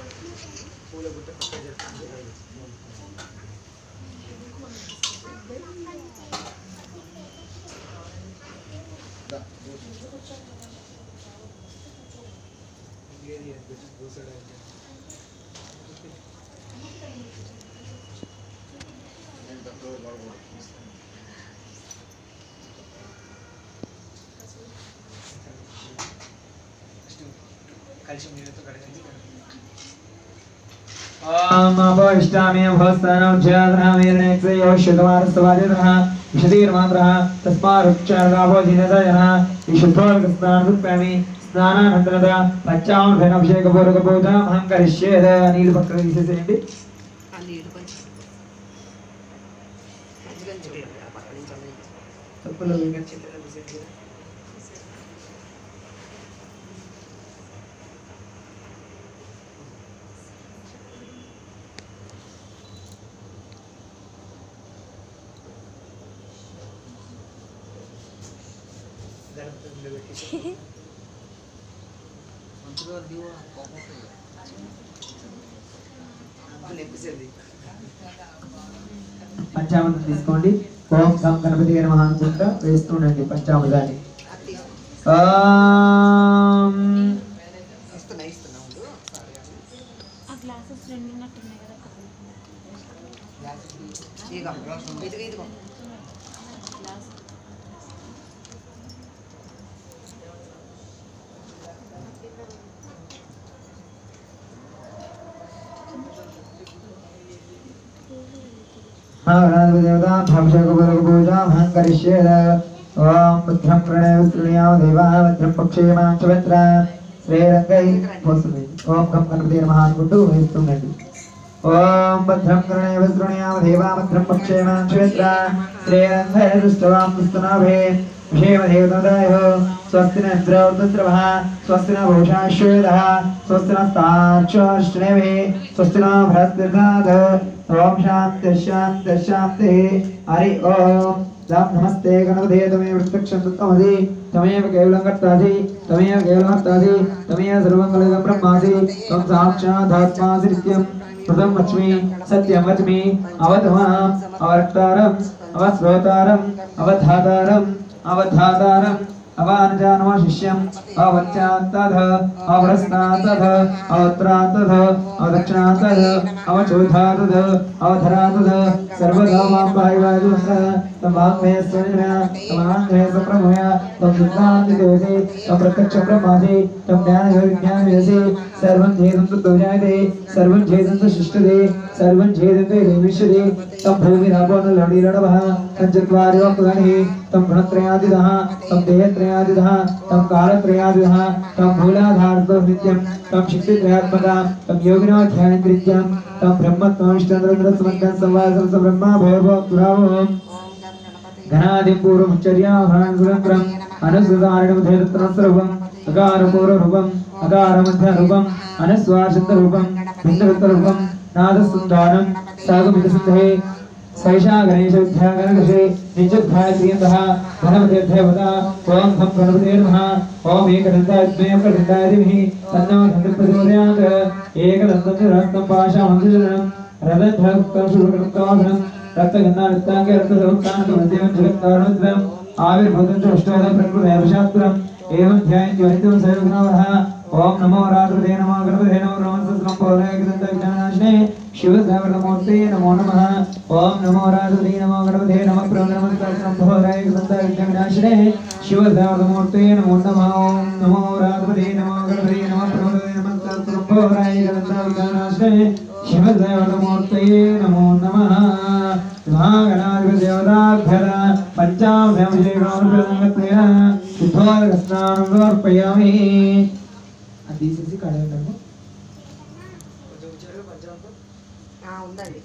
పూల గుట్ట పక్క జరుగుతుంది ఇంకేది దూసడా కలిసి నీళ్ళతో కడగండి ఓం అపోయిష్టామి భవస్థానం జ్యాతనామేరణేక్షయో శతమానస్తవాదితః విశదీర్మాత్రः తస్మారుచ్చారణాభో జినదయనः విశుద్ధోల్కస్నానరుప్యామి స్నానానంతరద పంచామృతనభిషేకపూర్వక పూజాం కరిష్యేద నీళ్ళు పక్కన తీసేసేయండి ఆ నీళ్ళు కొంచెం మంచిగా చూడండి ఆ పక్క నుంచి అలా నుంచి. తప్పులు చిత్రం తీసేయండి గణపతిని పెట్టి మంచిగా దిగు ఎక్కుసేది పంచామృతం తీసుకోండి ఓం గం గణపతి నమః అనుకుంటా వేస్తుండండి పంచామృతాన్ని అది తీసుకో. ఓం ఇస్తున్నా ఇస్తున్నా ఉండు సారీ అని. ఆ గ్లాసెస్ రెండు ఉన్నట్టున్నాయి కదా ఇదిగో ఇదిగో ఇదిగో గ్లాస్ महागणाधिपदेवताभ्यभिषेकपूर्वकपूजां करिष्येद ॐ भद्रं प्रणय विस्तृणीयाम देवाः भद्रं पक्षेमां च भद्रा శ్రీరంగై వస్తుంది ఓం గం గణపతి నమః అనుకుంటూ వేస్తుండండి ఓం భద్రం కరుణే వస్త్రుణయామ దేవా భద్రం పక్షేమాం క్షేత్ర శ్రీరంగై దృష్టవాం దుస్తనాభే విషేమ దేవతాయ స్వస్తి నిద్రవృద్రవః స్వస్తి న భూషాశ్వేదః స్వస్తి నస్తార్చోష్టనేభి స్వస్తి న భరద్గాధ ఓం శాంతి శాంతి శాంతి హరి ఓం రామ్ నమస్తే గణపతే తమే ప్రత్యక్షం తమసి తమేవ కేవలం కర్తాసి తమేవ కేవలం కర్తాసి తమేవ సర్వం కలగం బ్రహ్మాసి త్వం సాక్షాదాత్మాసి నిత్యం ప్రథం వచ్మి సత్యం వచ్మి అవధమాం అవరక్తారం అవశ్రోతారం అవధాతారం అవధాతారం అవానజానవ శిష్యం అవచ్చాంతధ అవరస్తాంతధ అవత్రాంతధ అవదక్షిణాంతధ అవచోధాతధ అవధరాతధ సర్వదా మాం భాయివాజుస తమాంగే స్వనిమ తమాంగే సప్రమయ తం విద్వాంతి దేవసి తం ప్రత్యక్ష బ్రహ్మాసి తం జ్ఞాన విజ్ఞానసి సర్వం ఛేదం తుజాయతే సర్వం ఛేదం శిష్టదే సర్వం ఛేదం విష్యదే తం భూమి రాబోన లడిరడవః తం చత్వారి వక్తగణి తం గుణత్రయాదిదః తం దేహత్రయాదిదః తం కాలత్రయాదిదః తం మూలాధారతో నిత్యం తం శక్తిత్రయాత్మక తం యోగినో ధ్యానత్రిత్యం తం బ్రహ్మత్వమిష్టంద్ర సమర్థం సంవాసం బ్రహ్మ భయభో పురావో ఓం గం గణపతి ఘనాదిం పూర్వముచ్చర్యాభరణం అనుసృతారణం అకారపూర్వరూపం అకారమధ్యరూపం అనస్వాశబ్దరూపం బిందవృత్తరూపం నాదసుందానం సాగుమితసిద్ధే సైషా గణేశ విద్యాగణకషే నిత్యధ్యాయత్రియంతః ఘనమతేర్ధేవత ఓం హం గణపతే నమః ఓం ఏకదంతాద్మే ప్రదంతాదిభిః తన్నో ధనుర్ప్రచోదయాత్ ఏకదంతం చ రక్తం పాశామంజనం రథధ్రక్తం శుభకృత్వాసనం రక్తగంధానృత్తాంగే రక్తసౌత్తానకమధ్యమం జగత్కారణోద్వయం ఆవిర్భూతం చ అష్టోద ప్రకృతేవశాస్త్రం ఏవం ధ్యాయంతి వనితం సర్వగుణవః ఓం నమో రాత్రదే నమో గణపతే నమో నమస్తం పౌరాయకదంత విజ్ఞానాశనే శివసాగరమూర్తే నమో నమః ఓం నమో రాత్రదే నమో గణపతే నమః ప్రణమస్తం పౌరాయకదంత విజ్ఞానాశనే శివసాగరమూర్తే నమో నమః ఓం నమో రాత్రదే నమో గణపతే నమః ప్రణమస్తం పౌరాయకదంత విజ్ఞానాశనే శివదేవతమూర్తయే నమో నమః మహాగణాధిపదేవతాభ్యర పంచామృతేన శుద్ధోదకస్నానం సమర్పయామి అది తీసేసి కడగండి కొంచెం కూర్చోరు పంచాంగం ఆ, ఉందండి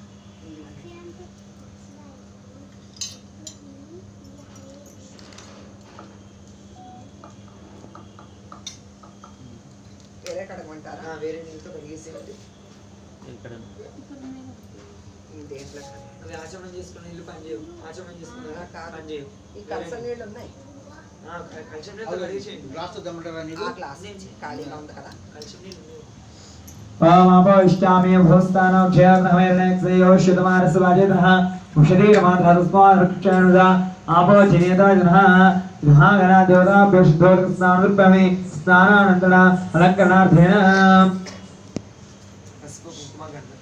వేరే కడగమంటారా ఆ, వేరే నీళ్ళతో కడిగేసేయండి ఈ దేంట్లో అవి ఆచమనం చేసుకుని ఇల్లు పని చేయవు ఆచమనం చేసుకున్నారా కాదు. పని చేయవు ఈ కలస నీళ్ళు ఉన్నాయి ఆ, క- కలిసి నీళ్ళతో కడిగేసేయండి గ్లాస్ దమ్మంటారా ఆ గ్లాస్ నుంచి ఖాళీగా ఉంది కదా కలిసి నీళ్ళు ఓం అపోయిష్టామి భూస్థానం క్షేత్రమేర్ణేక్షయోష్యుతమారసవాజేతః ఉషదీరమాధారస్మారక్షానుద ఆపో జనేతాజనః గృహాగనా దేవతాభ్యో శుద్ధోదక స్నానరుప్యమి స్నానానంతర అలంకరణార్థేన పసుపు కుంకుమ గంధం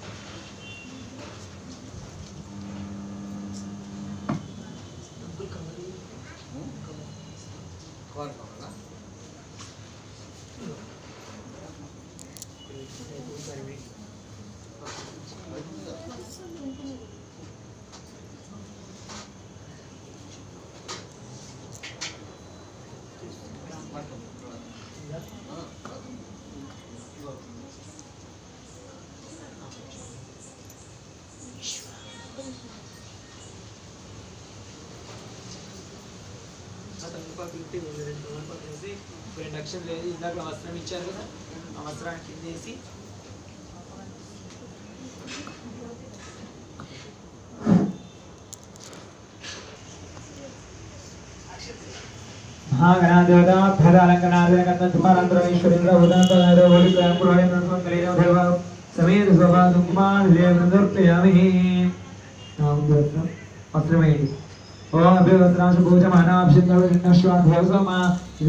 ఆ తమలపాకు ఇంటి ఉంది, రెండు తమలపాకులు వేసి ఇప్పుడు రెండు అక్షరం లేదు ఇందాక వస్త్రం ఇచ్చారు కదా ఆ వస్త్రాన్ని కింద వేసి వస్త్రమేంటి ఓం అభివస్త్రాంశ పూజమానాభిషిద్ధాశ్వాధ్యోసమా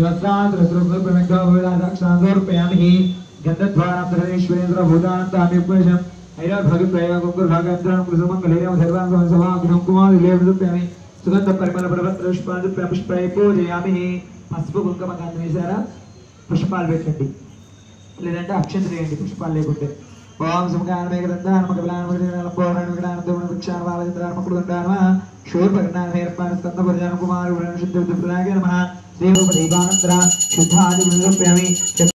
వివస్త్రాంతరస్రుపమిగ్ధోదాక్షాంతోర్పయామి గంధద్వారం సర్వేశ్వరేంద్ర భూతానంతామ్యుపేషం ఐరాభాగి ప్రయోగం గురుభాగాంతరం కృతమంగళేరం సర్వాంగం సమాగ్రం కుమారులేపయామి సుగంధ పరిమళ పర్వత పుష్పాలు పుష్పై పూజయామి పసుపు కుంకుమ గంధం వేసారా పుష్పాలు పెట్టండి లేదంటే అక్షంతలు వేయండి పుష్పాలు లేకుంటే ఓం సుమకానమే గ్రంథానమకలానమకృష్ణానవాలచంద్రానమకుడుండానమ శూర్పకర్ణానమేర్పాన స్కందపురజాన కుమారు శుద్ధ ప్రదాగే నమ దేవోపదీపానంతర శుద్ధాది